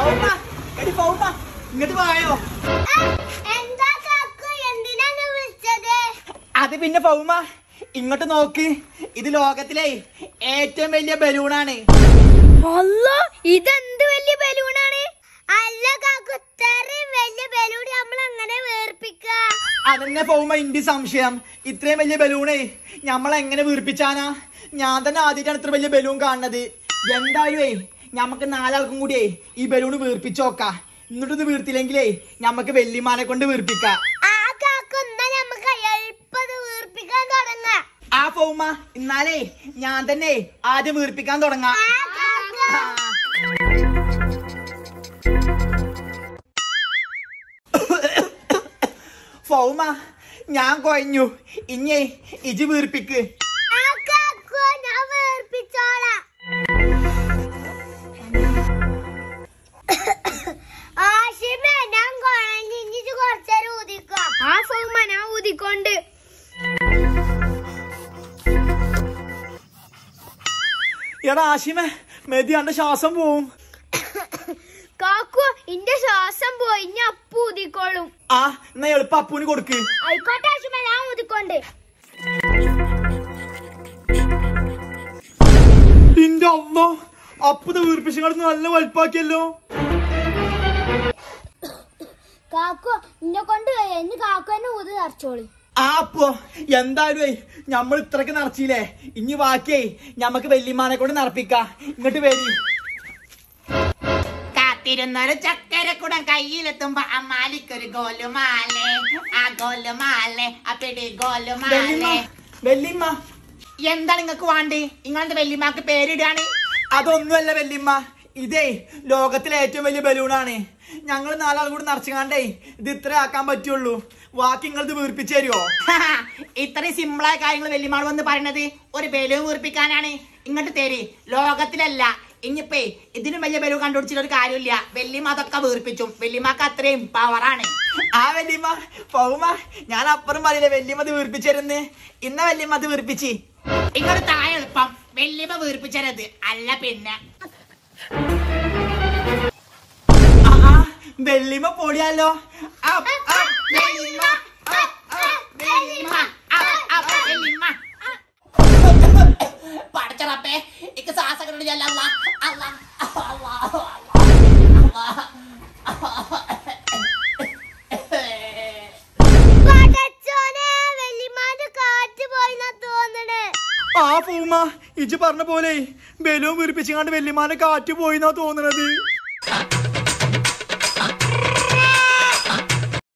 പൗമ എടി പൗമ ഇങ്ങോട്ട് വായോ എന്താ കാക്കു എന്തിനാണ് വിളിച്ചത് അത് പിന്നെ പൗമ ഇങ്ങോട്ട് നോക്ക് ഇത് ലോകത്തിലെ ഏറ്റവും വലിയ ബലൂണാണ് അല്ലോ ഇതെന്ത് വലിയ ബലൂണാണ് അല്ല കാക്കു ഇത്രയും വലിയ ബലൂൺ നമ്മൾ അങ്ങനെ വേർപ്പിക്ക അതന്നെ പൗമ ഇന്റെ സംശയം ഇത്രയും വലിയ ബലൂണേ നമ്മൾ എങ്ങനെ വീർപ്പിച്ചാനാ ഞാൻ തന്നെ ആദ്യമായിട്ടാണ് ഇത്ര വലിയ ബലൂൺ കാണുന്നത് എന്തായാലുമേ നമുക്ക് നാലാൾക്കും കൂടിയേ ഈ ബലൂൺ വീർപ്പിച്ചോക്കാം എന്നിട്ട് ഇത് വീർത്തില്ലെങ്കിലേ നമുക്ക് വെല്ലിമാനെ കൊണ്ട് വീർപ്പിക്കാം ആ കാക്കു എന്നാ നമുക്ക് എളുപ്പത് വീർപ്പിക്കാൻ തുടങ്ങാം ആ പൗമ എന്നാലേ ഞാൻ തന്നെ ആദ്യം വീർപ്പിക്കാൻ തുടങ്ങാം ആ കാക്കു ആ. ഫൗമ ഞാൻ കൊയഞ്ഞു ഇഞ്ഞേ ഇജ് വീർപ്പിക്ക് ആ കാക്കു ഞാൻ വേർപ്പിച്ചോളാം ആഷിമേ ഞാൻ കുഴഞ്ഞിട്ട് കുറച്ചേരം ഊതിക്കാം ആ സൗമ ഞാൻ ഊതിക്കൊണ്ട് എടാ ആശിമേ മെതി അന്റെ ശ്വാസം പോവും കാക്കു ഇന്റെ ശ്വാസം പോയി ഇനി അപ്പു ഊതിക്കോളും ആ എന്നാ എളുപ്പം അപ്പൂന് കൊടുക്ക് ആയിക്കോട്ടെ ആഷിമ ഞാൻ ഊതിക്കൊണ്ട് ഇന്റെ അമ്മ അപ്പത് വീർപ്പിച്ചു നല്ല വലുപ്പാക്കിയല്ലോ കാക്കു ഇന്നെ കൊണ്ട് ഇനി കാക്കു തന്നെ ഊതി നിറച്ചോളി ആ അപ്പോ എന്തായാലും നമ്മൾ ഇത്രക്ക് നിറച്ചില്ലേ ഇനി ബാക്കിയേ ഞമ്മക്ക് വെല്ലിമാനെ കൊണ്ട് നിറപ്പിക്കാം ഇങ്ങോട്ട് വരി കാത്തിരുന്നൊരു ചക്കരക്കുടം കയ്യിലെത്തുമ്പോ അമ്മാലിക്കൊരു ഗോലുമാലേ ആ ഗോലുമാലേ ആ പിടി വെല്ലിമ്മ ഗോലുമാലേ വെല്ലിമ്മ എന്താണ് നിങ്ങക്ക് വേണ്ടി നിങ്ങളുടെ വെല്ലിമാക്ക് പേരിടാണ് അതൊന്നുമല്ല വെല്ലിമ്മ ഇതേ ലോകത്തിലെ ഏറ്റവും വലിയ ബലൂണാണ് ഞങ്ങൾ നാലാൾ കൂടി നിറച്ചുകാണ്ടേ ഇത് ഇത്ര ആക്കാൻ പറ്റുള്ളൂ ബാക്കി നിങ്ങളിത് വീർപ്പിച്ചു തരുമോ ഇത്രയും സിമ്പിളായ കാര്യങ്ങൾ വെല്ലിമാൾ വന്ന് പറയണത് ഒരു ബലൂൺ വീർപ്പിക്കാനാണ് ഇങ്ങോട്ട് തേരി ലോകത്തിലല്ല ഇനിയിപ്പേ ഇതിനും വലിയ ബലൂൺ കണ്ടുപിടിച്ചിട്ട് ഒരു കാര്യമില്ല വെല്ലിമ അതൊക്കെ വീർപ്പിച്ചും വെല്ലിമാക്ക് അത്രയും പവറാണ് ആ വെല്ലിമ്മ പൗമ ഞാൻ അപ്പുറം പറയില്ലേ വെല്ലിമ്മ ഇത് വീർപ്പിച്ചു തരുന്ന് ഇന്ന വെല്ലിമ്മ അത് വീർപ്പിച്ച് ഇങ്ങോട്ട് താഴെ എളുപ്പം വെല്ലിമ വീർപ്പിച്ചത് അല്ല പിന്നെ ആ ആ, വെല്ലിമ്മ പൊളിയാലോ അപ്പ്, അപ്പ്, വെല്ലിമ്മ, അപ്പ്, അപ്പ്, വെല്ലിമ്മ. പടച്ചറപ്പേ ഇക്ക് ശ്വാസകരോട് ചെല്ല അല്ല അല്ല പടച്ചോനെ വെല്ലിമാന്റെ കാറ്റ് പോയിന്നാ തോന്നണേ ആ പൂമ ഇജ് പറഞ്ഞ പോലെ ബലൂൺ വീർപ്പിച്ചുകൊണ്ട് വെല്ലിമാനെ കാറ്റ് പോയിന്നാ തോന്നണത്